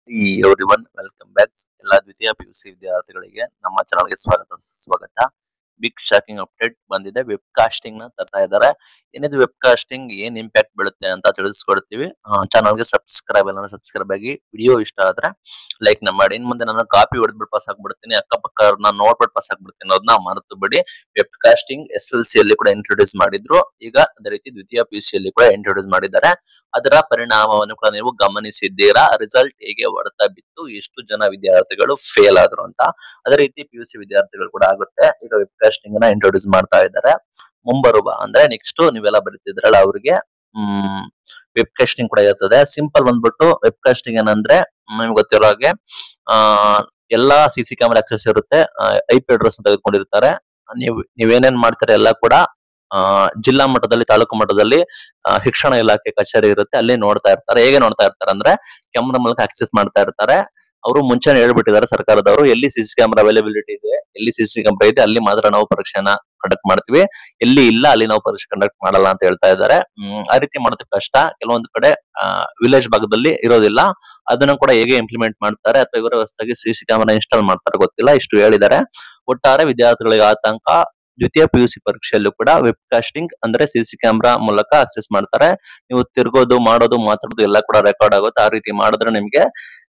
ಈ everyone welcome back ಎಲ್ಲ ದ್ವಿತೀಯ ಪಿ ಯು ಸಿ ವಿದ್ಯಾರ್ಥಿಗಳಿಗೆ ನಮ್ಮ ಚಾನಲ್ಗೆ ಸ್ವಾಗತ ಸ್ವಾಗತ ಬಿಗ್ ಶಾಕಿಂಗ್ ಅಪ್ಡೇಟ್ ಬಂದಿದೆ ವೆಬ್ ಕಾಸ್ಟಿಂಗ್ ನ ತರ್ತಾ ಇದ್ದಾರೆ ಏನಿದು ವೆಬ್ ಕಾಸ್ಟಿಂಗ್ ಏನ್ ಇಂಪ್ಯಾಕ್ಟ್ ಬೀಳುತ್ತೆ ಅಂತ ತಿಳಿಸ್ಕೊಡ್ತೀವಿ ಚಾನಲ್ಗೆ ಸಬ್ಸ್ಕ್ರೈಬ್ ಎಲ್ಲ ಸಬ್ಸ್ಕ್ರೈಬ್ ಆಗಿ ವಿಡಿಯೋ ಇಷ್ಟ ಆದ್ರೆ ಲೈಕ್ ನ ಮಾಡಿ ಇನ್ ಮುಂದೆ ನಾನು ಕಾಪಿ ಹೊಡೆದ್ಬಿಟ್ಟು ಪಾಸ್ ಆಗ್ಬಿಡ್ತೀನಿ ಅಕ್ಕಪಕ್ಕ ನಾನು ನೋಡ್ಬಿಟ್ಟು ಪಾಸ್ ಆಗ್ಬಿಡ್ತೀನಿ ಅನ್ನೋದನ್ನ ಮರೆತು ಬಿಡಿ web casting S L C ಅಲ್ಲಿ ಕೂಡ ಇಂಟ್ರೊಡ್ಯೂಸ್ ಮಾಡಿದ್ರು ಈಗ ಅದೇ ರೀತಿ ದ್ವಿತೀಯ ಪಿ ಯು ಸಿ ಅಲ್ಲಿ ಕೂಡ ಇಂಟ್ರೊಡ್ಯೂಸ್ ಮಾಡಿದ್ದಾರೆ ಅದರ ಪರಿಣಾಮವನ್ನು ಕೂಡ ನೀವು ಗಮನಿಸಿದ್ದೀರಾ ರಿಸಲ್ಟ್ ಹೇಗೆ ಹೊಡೆತ ಬಿತ್ತು ಎಷ್ಟು ಜನ ವಿದ್ಯಾರ್ಥಿಗಳು ಫೇಲ್ ಆದ್ರು ಅಂತ ಅದೇ ರೀತಿ ಪಿ ಯು ಸಿ ವಿದ್ಯಾರ್ಥಿಗಳು ಕೂಡ ಆಗುತ್ತೆ ಈಗ ವೆಬ್ ಕಾಸ್ಟಿಂಗ್ ನ ಇಂಟ್ರೊಡ್ಯೂಸ್ ಮಾಡ್ತಾ ಇದ್ದಾರೆ ಮುಂಬರುವ ಅಂದ್ರೆ ನೆಕ್ಸ್ಟ್ ನೀವೆಲ್ಲ ಬರೀತಿದ್ರಲ್ಲ ಅವ್ರಿಗೆ ಹ್ಮ್ ವೆಬ್ ಕಾಸ್ಟಿಂಗ್ ಕೂಡ ಇರ್ತದೆ ಸಿಂಪಲ್ ಬಂದ್ಬಿಟ್ಟು ವೆಬ್ ಕಾಸ್ಟಿಂಗ್ ಏನಂದ್ರೆ ನಿಮ್ಗೆ ಗೊತ್ತಿರೋ ಹಾಗೆ ಆ ಎಲ್ಲಾ ಸಿ ಸಿ ಕ್ಯಾಮೆರಾ ಆಕ್ಸೆಸ್ ಇರುತ್ತೆ ಐ ಪಿ ಅಡ್ರೆಸ್ ತೆಗೆದುಕೊಂಡಿರ್ತಾರೆ ನೀವು ನೀವೇನೇನ್ ಮಾಡ್ತಾರೆ ಎಲ್ಲ ಕೂಡ ಆ ಜಿಲ್ಲಾ ಮಟ್ಟದಲ್ಲಿ ತಾಲೂಕು ಮಟ್ಟದಲ್ಲಿ ಆ, ಶಿಕ್ಷಣ ಇಲಾಖೆ ಕಚೇರಿ ಇರುತ್ತೆ ಅಲ್ಲಿ ನೋಡ್ತಾ ಇರ್ತಾರೆ ಹೇಗೆ ನೋಡ್ತಾ ಇರ್ತಾರೆ ಅಂದ್ರೆ ಕ್ಯಾಮ್ರಾ ಮೂಲಕ ಆಕ್ಸೆಸ್ ಮಾಡ್ತಾ ಇರ್ತಾರೆ ಅವರು ಮುಂಚೆನೆ ಹೇಳ್ಬಿಟ್ಟಿದ್ದಾರೆ ಸರ್ಕಾರದವರು ಎಲ್ಲಿ ಸಿಸಿ ಕ್ಯಾಮ್ರಾ ಅವೈಲಬಿಲಿಟಿ ಇದೆ ಎಲ್ಲಿ ಸಿಸಿ ಕ್ಯಾಮ್ರಾ ಇದೆ ಅಲ್ಲಿ ಮಾತ್ರ ನಾವು ಪರೀಕ್ಷೆನ ಕಂಡಕ್ಟ್ ಮಾಡ್ತೀವಿ ಎಲ್ಲಿ ಇಲ್ಲ ಅಲ್ಲಿ ನಾವು ಪರೀಕ್ಷೆ ಕಂಡಕ್ಟ್ ಮಾಡಲ್ಲ ಅಂತ ಹೇಳ್ತಾ ಇದ್ದಾರೆ ಹ್ಮ್, ಆ ರೀತಿ ಮಾಡೋದು ಕಷ್ಟ ಕೆಲವೊಂದು ಕಡೆ ವಿಲೇಜ್ ಭಾಗದಲ್ಲಿ ಇರೋದಿಲ್ಲ ಅದನ್ನು ಕೂಡ ಹೇಗೆ ಇಂಪ್ಲಿಮೆಂಟ್ ಮಾಡ್ತಾರೆ ಅಥವಾ ಇವರ ಹೊಸದಾಗಿ ಸಿಸಿ ಕ್ಯಾಮ್ರಾ ಇನ್ಸ್ಟಾಲ್ ಮಾಡ್ತಾರೆ ಗೊತ್ತಿಲ್ಲ ಇಷ್ಟು ಹೇಳಿದ್ದಾರೆ ಒಟ್ಟಾರೆ ವಿದ್ಯಾರ್ಥಿಗಳಿಗೆ ಆತಂಕ ದ್ವಿತೀಯ ಪಿ ಯು ಸಿ ಪರೀಕ್ಷೆಯಲ್ಲೂ ಕೂಡ ವೆಬ್ ಕಾಸ್ಟಿಂಗ್ ಅಂದ್ರೆ ಸಿಸಿ ಕ್ಯಾಮ್ರಾ ಮೂಲಕ ಅಕ್ಸೆಸ್ ಮಾಡ್ತಾರೆ ನೀವು ತಿರ್ಗೋದು ಮಾಡೋದು ಮಾತಾಡೋದು ಎಲ್ಲ ಕೂಡ ರೆಕಾರ್ಡ್ ಆಗುತ್ತೆ ಆ ರೀತಿ ಮಾಡಿದ್ರೆ ನಿಮ್ಗೆ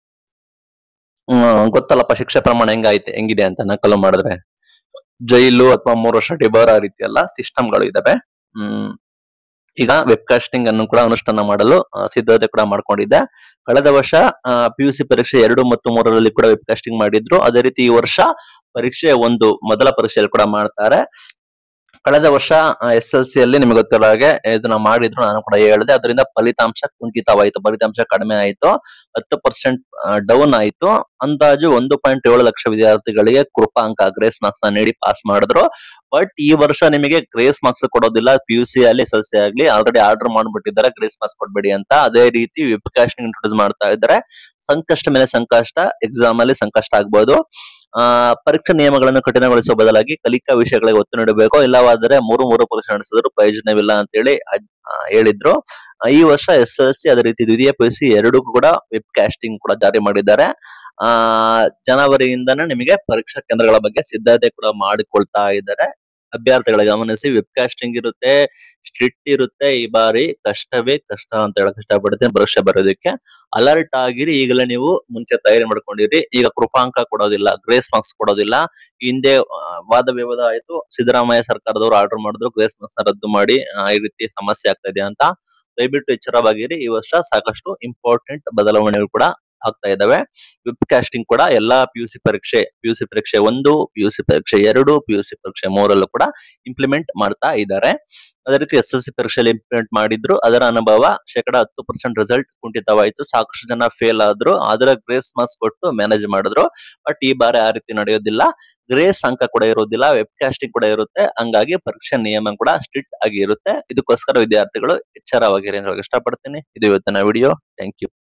ಹ್ಮ್, ಗೊತ್ತಲ್ಲಪ್ಪ ಶಿಕ್ಷೆ ಪ್ರಮಾಣ ಹೆಂಗೈತೆ ಹೆಂಗಿದೆ ಅಂತ ನಕಲು ಮಾಡಿದ್ರೆ ಜೈಲು ಅಥವಾ ಮೂರು ವರ್ಷ ಡಿಬಾರ್ ಆ ರೀತಿ ಎಲ್ಲ ಸಿಸ್ಟಮ್ಗಳು ಇದಾವೆ ಹ್ಮ್ ಈಗ ವೆಬ್ ಕಾಸ್ಟಿಂಗ್ ಅನ್ನು ಕೂಡ ಅನುಷ್ಠಾನ ಮಾಡಲು ಆ, ಸಿದ್ಧತೆ ಕೂಡ ಮಾಡ್ಕೊಂಡಿದ್ದೆ ಕಳೆದ ವರ್ಷ ಪಿ ಯು ಸಿ ಪರೀಕ್ಷೆ ಎರಡು ಮತ್ತು ಮೂರರಲ್ಲಿ ಕೂಡ ವೆಬ್ ಕಾಸ್ಟಿಂಗ್ ಮಾಡಿದ್ರು ಅದೇ ರೀತಿ ಈ ವರ್ಷ ಪರೀಕ್ಷೆ ಒಂದು ಮೊದಲ ಪರೀಕ್ಷೆಯಲ್ಲಿ ಕೂಡ ಮಾಡ್ತಾರೆ ಕಳೆದ ವರ್ಷ ಎಸ್ ಎಲ್ ಸಿ ಅಲ್ಲಿ ನಿಮಗೆ ಗೊತ್ತಿರೋ ಹಾಗೆ ಇದನ್ನ ಮಾಡಿದ್ರು ನಾನು ಕೂಡ ಹೇಳಿದೆ ಅದರಿಂದ ಫಲಿತಾಂಶ ಕುಂಠಿತವಾಯಿತು ಫಲಿತಾಂಶ ಕಡಿಮೆ ಆಯಿತು ಹತ್ತು ಪರ್ಸೆಂಟ್ ಡೌನ್ ಆಯಿತು ಅಂದಾಜು ಒಂದು ಪಾಯಿಂಟ್ ಏಳು ಲಕ್ಷ ವಿದ್ಯಾರ್ಥಿಗಳಿಗೆ ಕೃಪಾಂಕ ಗ್ರೇಸ್ ಮಾರ್ಕ್ಸ್ ನ ನೀಡಿ ಪಾಸ್ ಮಾಡಿದ್ರು ಬಟ್ ಈ ವರ್ಷ ನಿಮಗೆ ಗ್ರೇಸ್ ಮಾರ್ಕ್ಸ್ ಕೊಡೋದಿಲ್ಲ ಪಿ ಯು ಸಿ ಅಲ್ಲಿ ಎಸ್ ಎಲ್ ಸಿ ಆಗ್ಲಿ ಆಲ್ರೆಡಿ ಆರ್ಡರ್ ಮಾಡ್ಬಿಟ್ಟಿದ್ದಾರೆ ಗ್ರೇಸ್ ಮಾರ್ಕ್ಸ್ ಕೊಡ್ಬೇಡಿ ಅಂತ ಅದೇ ರೀತಿ ವೆಬ್ ಕಾಸ್ಟಿಂಗ್ ಇಂಟ್ರೊಡ್ಯೂಸ್ ಮಾಡ್ತಾ ಇದ್ದಾರೆ ಸಂಕಷ್ಟ ಮೇಲೆ ಸಂಕಷ್ಟ ಎಕ್ಸಾಮ್ ಅಲ್ಲಿ ಸಂಕಷ್ಟ ಆಗ್ಬೋದು ಆ ಪರೀಕ್ಷಾ ನಿಯಮಗಳನ್ನು ಕಠಿಣಗೊಳಿಸುವ ಬದಲಾಗಿ ಕಲಿಕಾ ವಿಷಯಗಳಿಗೆ ಒತ್ತು ನೀಡಬೇಕು ಇಲ್ಲವಾದರೆ ಮೂರು ಮೂರು ಪರೀಕ್ಷೆ ನಡೆಸಿದ್ರು ಪ್ರಯೋಜನವಿಲ್ಲ ಅಂತ ಹೇಳಿ ಅದ್- ಆ, ಹೇಳಿದ್ರು ಆ, ಈ ವರ್ಷ ಎಸ್ ಎಲ್ ಸಿ ಅದೇ ರೀತಿ ದ್ವಿತೀಯ ಪಿ ಯು ಸಿ ಎರಡೂ ಕೂಡ ವೆಬ್ ಕಾಸ್ಟಿಂಗ್ ಕೂಡ ಜಾರಿ ಮಾಡಿದ್ದಾರೆ ಆ ಜನವರಿಯಿಂದನೇ ನಿಮಗೆ ಪರೀಕ್ಷಾ ಕೇಂದ್ರಗಳ ಬಗ್ಗೆ ಸಿದ್ಧತೆ ಕೂಡ ಮಾಡಿಕೊಳ್ತಾ ಇದ್ದಾರೆ ಅಭ್ಯರ್ಥಿಗಳ ಗಮನಿಸಿ ವೆಬ್ ಕಾಸ್ಟಿಂಗ್ ಇರುತ್ತೆ ಸ್ಟ್ರಿಕ್ಟ್ ಇರುತ್ತೆ ಈ ಬಾರಿ ಕಷ್ಟವೇ ಕಷ್ಟ ಅಂತ ಹೇಳಕ್ ಇಷ್ಟಪಡ್ತೀನಿ ಪರೀಕ್ಷೆ ಬರೋದಕ್ಕೆ ಅಲರ್ಟ್ ಆಗಿರಿ ಈಗಲೇ ನೀವು ಮುಂಚೆ ತಯಾರಿ ಮಾಡ್ಕೊಂಡಿರಿ ಈಗ ಕೃಪಾಂಕ ಕೊಡೋದಿಲ್ಲ ಗ್ರೇಸ್ ಮಾರ್ಕ್ಸ್ ಕೊಡೋದಿಲ್ಲ ಈ ಹಿಂದೆ ಆ, ವಾದ ವಿವಾದ ಆಯ್ತು ಸಿದ್ದರಾಮಯ್ಯ ಸರ್ಕಾರದವರು ಆರ್ಡರ್ ಮಾಡಿದ್ರು ಗ್ರೇಸ್ ಮಾರ್ಕ್ಸ್ ನ ರದ್ದು ಮಾಡಿ ಆ, ಈ ರೀತಿ ಸಮಸ್ಯೆ ಆಗ್ತಾ ಇದೆ ಅಂತ ದಯವಿಟ್ಟು ಎಚ್ಚರವಾಗಿರಿ ಈ ವರ್ಷ ಸಾಕಷ್ಟು ಇಂಪಾರ್ಟೆಂಟ್ ಬದಲಾವಣೆಗಳು ಕೂಡ ಆಗ್ತಾ ಇದಾವೆ ವೆಬ್ ಕಾಸ್ಟಿಂಗ್ ಕೂಡ ಎಲ್ಲಾ ಪಿ ಯು ಸಿ ಪರೀಕ್ಷೆ ಪಿ ಯು ಸಿ ಪರೀಕ್ಷೆ ಒಂದು ಪಿ ಯು ಸಿ ಪರೀಕ್ಷೆ ಎರಡು ಪಿ ಯು ಸಿ ಪರೀಕ್ಷೆ ಮೂರಲ್ಲೂ ಕೂಡ ಇಂಪ್ಲಿಮೆಂಟ್ ಮಾಡ್ತಾ ಇದ್ದಾರೆ ಅದೇ ರೀತಿ ಎಸ್ ಎಲ್ ಸಿ ಪರೀಕ್ಷೆಯಲ್ಲಿ ಇಂಪ್ಲಿಮೆಂಟ್ ಮಾಡಿದ್ರು ಅದರ ಅನುಭವ ಶೇಕಡ ಹತ್ತು ಪರ್ಸೆಂಟ್ ರಿಸಲ್ಟ್ ಕುಂಠಿತವಾಯಿತು ಸಾಕಷ್ಟು ಜನ ಫೇಲ್ ಆದ್ರು ಅದರ ಗ್ರೇಸ್ ಮಾರ್ಕ್ಸ್ ಕೊಟ್ಟು ಮ್ಯಾನೇಜ್ ಮಾಡಿದ್ರು ಬಟ್ ಈ ಬಾರಿ ಆ ರೀತಿ ನಡೆಯೋದಿಲ್ಲ ಗ್ರೇಸ್ ಅಂಕ ಕೂಡ ಇರೋದಿಲ್ಲ ವೆಬ್ ಕಾಸ್ಟಿಂಗ್ ಕೂಡ ಇರುತ್ತೆ ಹಂಗಾಗಿ ಪರೀಕ್ಷೆ ನಿಯಮ ಕೂಡ ಸ್ಟ್ರಿಕ್ಟ್ ಆಗಿ ಇರುತ್ತೆ ಇದಕ್ಕೋಸ್ಕರ ವಿದ್ಯಾರ್ಥಿಗಳು ಎಚ್ಚರವಾಗಿರಿ ಅಂತ ಹೇಳಕ್ ಇಷ್ಟಪಡ್ತೀನಿ ಇದು ಇವತ್ತಿನ ವಿಡಿಯೋ ಥ್ಯಾಂಕ್ ಯು